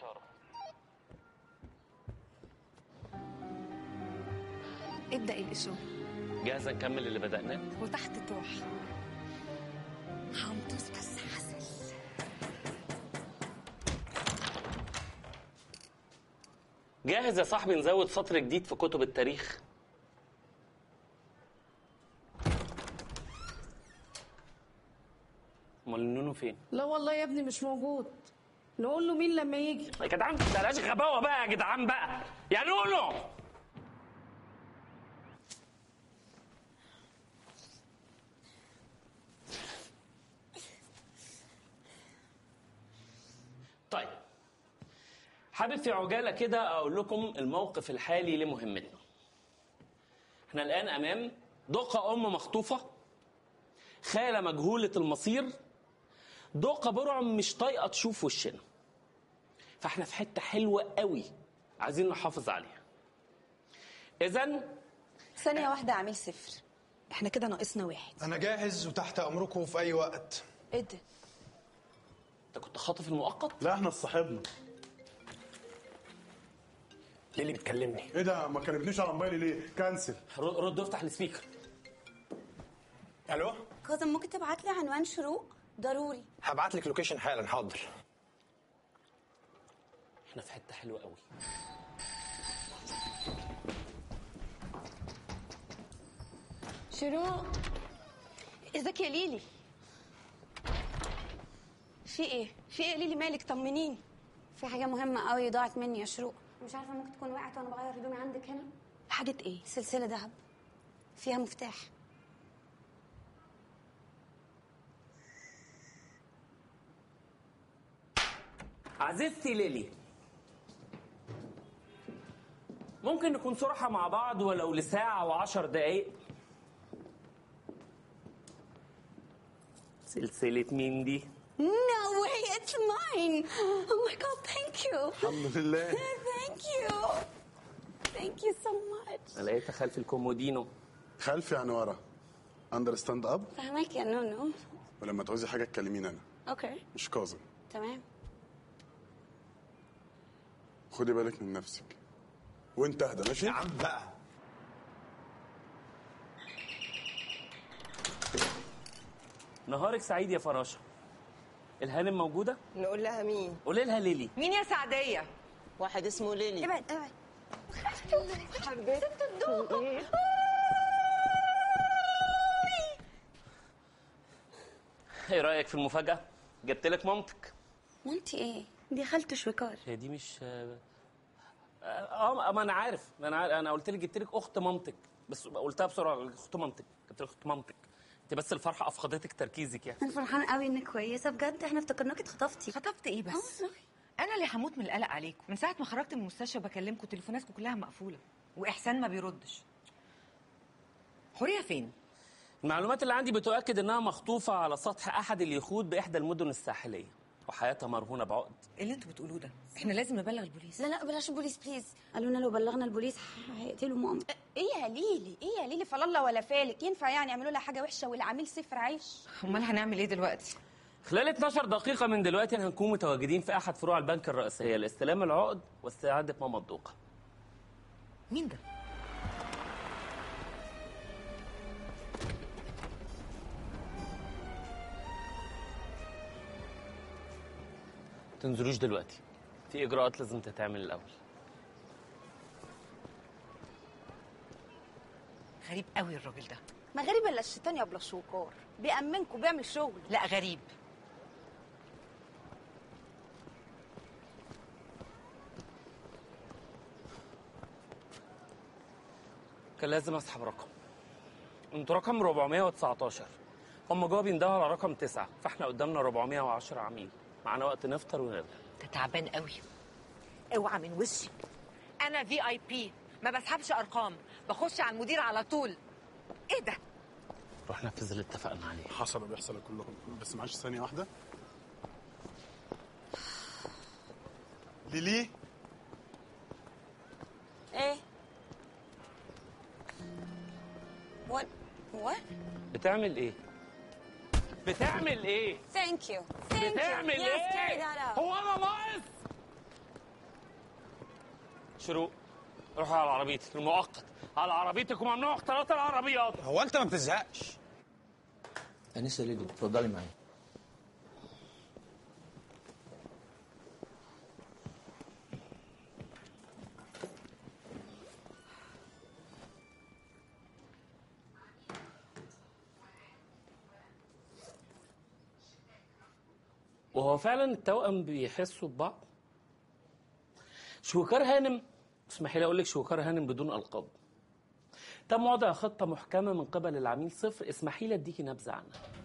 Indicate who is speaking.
Speaker 1: اشاره
Speaker 2: ابدأ الإشارة
Speaker 1: جاهزه نكمل اللي بدأناه
Speaker 2: وتحت تروح هنطوس بس حسل
Speaker 1: جاهز يا صاحبي نزود سطر جديد في كتب التاريخ امال النونو فين
Speaker 3: لا والله يا ابني مش موجود نقول له مين لما يجي
Speaker 1: يا جدعان بلاش غباوه بقى يا جدعان بقى يا نونو طيب حابب في عجاله كده اقول لكم الموقف الحالي لمهمتنا احنا الان امام دقه ام مخطوفه خاله مجهوله المصير دقه برعم مش طايقه تشوف وشنا فاحنا في حته حلوه قوي عايزين نحافظ عليها اذا
Speaker 4: ثانية واحدة عميل صفر احنا كده ناقصنا واحد
Speaker 5: انا جاهز وتحت امركم في اي وقت
Speaker 4: ايه ده؟
Speaker 1: انت كنت خاطف المؤقت
Speaker 6: لا احنا صاحبنا
Speaker 5: ليلي بتكلمني
Speaker 6: ايه ده ما كلمتنيش على موبايلي ليه كانسل
Speaker 1: ر- رد وافتح السبيكر
Speaker 5: الو
Speaker 4: كاظم ممكن تبعت لي عنوان شروق ضروري
Speaker 5: هبعت لك لوكيشن حالا حاضر
Speaker 1: احنا في حته حلوه قوي
Speaker 4: شروق ازيك يا ليلي في ايه في ايه يا ليلي مالك طمنيني
Speaker 7: في حاجة مهمة قوي ضاعت مني يا شروق مش عارفة ممكن تكون وقعت وأنا بغير هدومي عندك هنا
Speaker 4: حاجة ايه
Speaker 7: سلسلة ذهب فيها مفتاح
Speaker 1: عزيزتي ليلي ممكن نكون صراحة مع بعض ولو لساعة وعشر دقايق سلسلة مين دي؟
Speaker 7: No way it's mine Oh my god thank you
Speaker 6: الحمد لله
Speaker 7: Thank you Thank you so much
Speaker 1: أنا لقيتها خلف الكومودينو
Speaker 6: خلفي يعني ورا اندرستاند اب
Speaker 7: فهمك يا نونو
Speaker 6: ولما تعوزي حاجه تكلميني انا
Speaker 7: اوكي
Speaker 6: مش كاظم
Speaker 7: تمام
Speaker 6: خدي بالك من نفسك وانت اهدى ماشي
Speaker 5: يا عم بقى
Speaker 1: نهارك سعيد يا فراشة الهانم موجودة؟
Speaker 8: نقول لها مين؟
Speaker 1: قولي لها ليلي
Speaker 8: مين يا سعدية؟ واحد اسمه ليلي
Speaker 7: ابعد ابعد
Speaker 8: حبيت
Speaker 1: ايه رأيك في المفاجأة؟ جبت لك مامتك
Speaker 7: وانت ايه دي خالته شويكار
Speaker 1: هي دي مش اه آه، ما انا عارف ما انا عارف. انا قلت لك جبت لك اخت مامتك بس قلتها بسرعه اخت مامتك جبت لك اخت مامتك انت بس الفرحه افقدتك تركيزك يعني
Speaker 7: انا فرحانة قوي انك كويسة بجد احنا افتكرناكي اتخطفتي
Speaker 8: خطفت ايه بس؟ انا اللي هموت من القلق عليكم من ساعه ما خرجت من المستشفى بكلمكم تليفوناتكم كلها مقفوله واحسان ما بيردش حوريه فين
Speaker 1: المعلومات اللي عندي بتؤكد انها مخطوفه على سطح احد اليخوت باحدى المدن الساحليه وحياتها مرهونه بعقد
Speaker 8: ايه اللي انتوا بتقولوه ده احنا لازم نبلغ البوليس
Speaker 7: لا لا بلاش البوليس بليز قالوا لنا لو بلغنا البوليس هيقتلوا ماما
Speaker 4: ايه يا ليلي ايه يا ليلي فلالله ولا فالك ينفع يعني يعملوا لها حاجة وحشة والعميل صفر عيش
Speaker 8: امال هنعمل ايه دلوقتي
Speaker 1: خلال 12 دقيقه من دلوقتي هنكون متواجدين في احد فروع البنك الرئيسيه لاستلام العقد واستعاده ماما الدوقه
Speaker 8: مين ده
Speaker 1: تنزلوش دلوقتي في اجراءات لازم تتعمل الاول
Speaker 8: غريب قوي الراجل ده
Speaker 4: ما غريب الا الشيطان يا بلا شوكار بيأمنكم بيعمل شغل
Speaker 8: لا غريب
Speaker 1: كان لازم اسحب رقم انتوا رقم 419 هم جوه بيندهوا على رقم 9 فاحنا قدامنا 410 عميل معانا وقت نفطر ونرجع
Speaker 8: انت تعبان قوي اوعى من وشي انا في اي بي ما بسحبش ارقام بخش على المدير على طول ايه ده
Speaker 1: روح نفذ اللي اتفقنا عليه
Speaker 6: حصل وبيحصل كلهم بس معلش ثانيه واحده ليلي
Speaker 4: ايه what what
Speaker 1: بتعمل ايه بتعمل ايه
Speaker 7: ثانك يو ثانك يو
Speaker 1: بتعمل
Speaker 7: yes carry that
Speaker 1: ايه
Speaker 7: out
Speaker 1: هو انا ناقص شروق روحوا على عربيتي المؤقت على عربيتك وممنوع اختلاط العربيات
Speaker 5: هو انت ما بتزهقش
Speaker 9: انسه ليدو اتفضلي معايا
Speaker 1: وهو فعلا التوأم بيحسوا ببعض شوكار هانم اسمحي لي اقول لك شوكار هانم بدون القاب تم وضع خطه محكمه من قبل العميل صفر اسمحي لي اديكي نبذه عنها